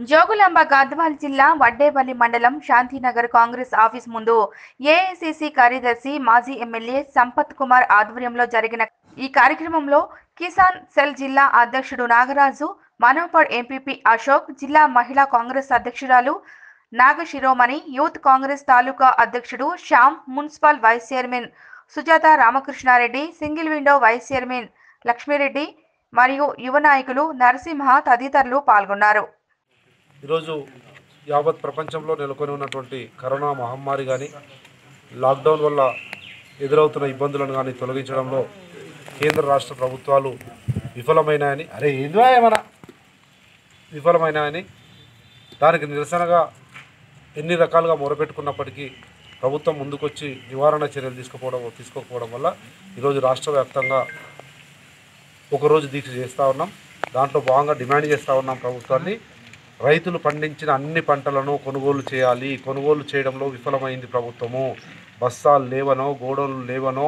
జోగులాంబ గద్వాల్ జిల్లా వడ్డేపల్లి మండలం Shantinagar Congress office ముందు ఏఐసిసి కార్యదర్శి మాజీ ఎమ్మెల్యే సంపత్ కుమార్ ఆధ్వర్యంలో జరిగిన ఈ కార్యక్రమంలో కిసాన్ సెల్ జిల్లా అధ్యక్షుడు నాగరాజు మనోపడ్ ఎంపీపీ అశోక్ జిల్లా మహిళా కాంగ్రెస్ అధ్యక్షురాలు నాగశిరోమణి యూత్ కాంగ్రెస్ తాలూకా అధ్యక్షుడు Shyam municipal vice chairman Sujatha Ramakrishnareddy single window vice chairman Lakshmireddy మరియు యువ నాయకులు నరసింహ తదితరులు పాల్గొన్నారు ఈరోజు యావత్ ప్రపంచంలో నెలకొని ఉన్నటువంటి కరోనా మహమ్మారి కానీ లాక్డౌన్ వల్ల ఎదురవుతున్న ఇబ్బందులను కానీ తొలగించడంలో కేంద్ర రాష్ట్ర ప్రభుత్వాలు విఫలమైనాయని అరే ఏందో ఏమన్నా విఫలమైనాయని దానికి నిరసనగా ఎన్ని రకాలుగా మొరపెట్టుకున్నప్పటికీ ప్రభుత్వం ముందుకొచ్చి నివారణ చర్యలు తీసుకుపోవడం తీసుకోకపోవడం వల్ల ఈరోజు రాష్ట్ర వ్యాప్తంగా ఒకరోజు దీక్ష చేస్తూ ఉన్నాం దాంట్లో భాగంగా డిమాండ్ చేస్తూ ఉన్నాం ప్రభుత్వాన్ని రైతులు పండించిన అన్ని పంటలను కొనుగోలు చేయాలి కొనుగోలు చేయడంలో విఫలమైంది ప్రభుత్వము బస్తాలు లేవనో గోడౌన్లు లేవనో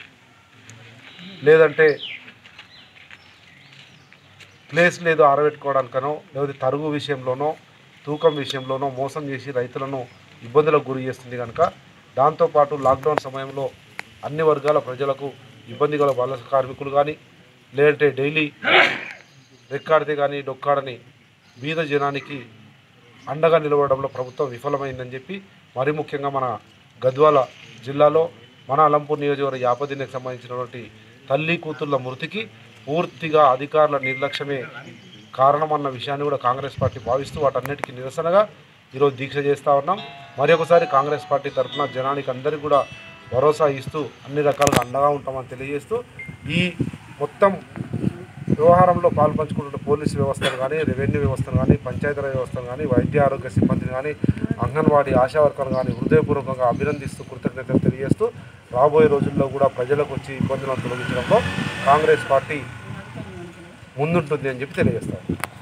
లేదంటే ప్లేస్ లేదు ఆరబెట్టుకోవడానికనో లేకపోతే తరుగు విషయంలోనో తూకం విషయంలోనో మోసం చేసి రైతులను ఇబ్బందులకు గురి చేస్తుంది కనుక దాంతోపాటు లాక్డౌన్ సమయంలో అన్ని వర్గాల ప్రజలకు ఇబ్బంది గల వలస కార్మికులు కానీ లేదంటే డైలీ రెక్కాడితే కానీ డొక్కాడని బీద జనానికి అండగా నిలవడంలో ప్రభుత్వం విఫలమైందని చెప్పి మరి ముఖ్యంగా మన గద్వాల జిల్లాలో మన అలంపూర్ నియోజకవర్గ యాపదినికి సంబంధించినటువంటి తల్లి కూతుళ్ళ మృతికి పూర్తిగా అధికారుల నిర్లక్ష్యమే కారణమన్న విషయాన్ని కూడా కాంగ్రెస్ పార్టీ భావిస్తూ వాటన్నిటికీ నిరసనగా ఈరోజు దీక్ష చేస్తూ ఉన్నాం మరి ఒకసారి కాంగ్రెస్ పార్టీ తరఫున జనానికి అందరికీ కూడా భరోసా ఇస్తూ అన్ని రకాలుగా అండగా ఉంటామని తెలియజేస్తూ ఈ మొత్తం వ్యవహారంలో పాల్పంచుకుంటున్న పోలీసు వ్యవస్థను కానీ రెవెన్యూ వ్యవస్థను కానీ పంచాయతీరాజ్ వ్యవస్థను కానీ వైద్య ఆరోగ్య సిబ్బందిని కానీ అంగన్వాడీ ఆశా వర్కర్లు కానీ హృదయపూర్వకంగా అభినందిస్తూ కృతజ్ఞతలు తెలియజేస్తూ రాబోయే రోజుల్లో కూడా ప్రజలకు వచ్చి ఇబ్బందులను తొలగించడంలో కాంగ్రెస్ పార్టీ ముందుంటుంది అని చెప్పి తెలియజేస్తారు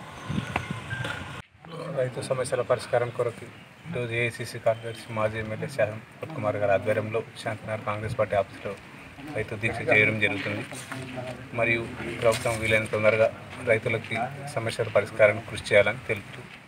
రైతు సమస్యల పరిష్కారం కొరకు ఈరోజు ఏఐసిసి కార్యదర్శి మాజీ ఎమ్మెల్యే శాహం కుమార్ గారి ఆధ్వర్యంలో శాంతినగర్ కాంగ్రెస్ పార్టీ ఆఫీసులో రైతు దీక్ష చేయడం జరుగుతుంది మరియు ప్రభుత్వం వీలైన తొందరగా రైతులకి సమస్యల పరిష్కారానికి కృషి చేయాలని తెలుపుతూ